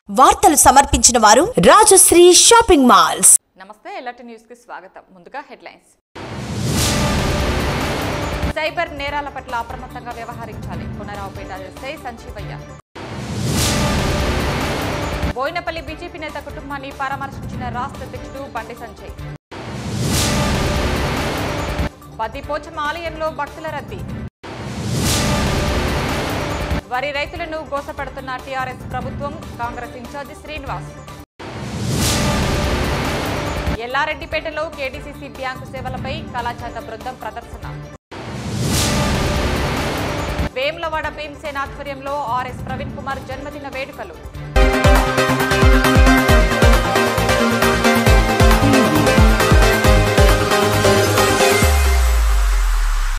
వార్తలు సమర్పించిన వారు రాజశ్రీ షాపింగ్ మాల్స్ నమస్తే ఎల్లటి న్యూస్ కి స్వాగతం ముందుగా హెడ్లైన్స్ సైబర్ నేరాల పట్ల అప్రమత్తంగా వ్యవహరించాలి పునరావుపేట ఎస్ఐ సంజీవయ్య బోయినపల్లి బీజేపీ నేత కుటుంబాన్ని పరామర్శించిన రాష్ట్ర అధ్యక్షుడు బండి సంజయ్ పదిపోచం ఆలయంలో భక్తుల రద్దీ వరి రైతులను గోసపెడుతున్న టీఆర్ఎస్ ప్రభుత్వం కాంగ్రెస్ ఇన్ఛార్జి శ్రీనివాస్ ఎల్లారెడ్డిపేటలో కేడీసీసీ బ్యాంకు సేవలపై కళాచాత బృందం ప్రదర్శన వేములవాడ భీమసేన ఆధ్వర్యంలో ఆర్ఎస్ ప్రవీణ్ కుమార్ జన్మదిన వేడుకలు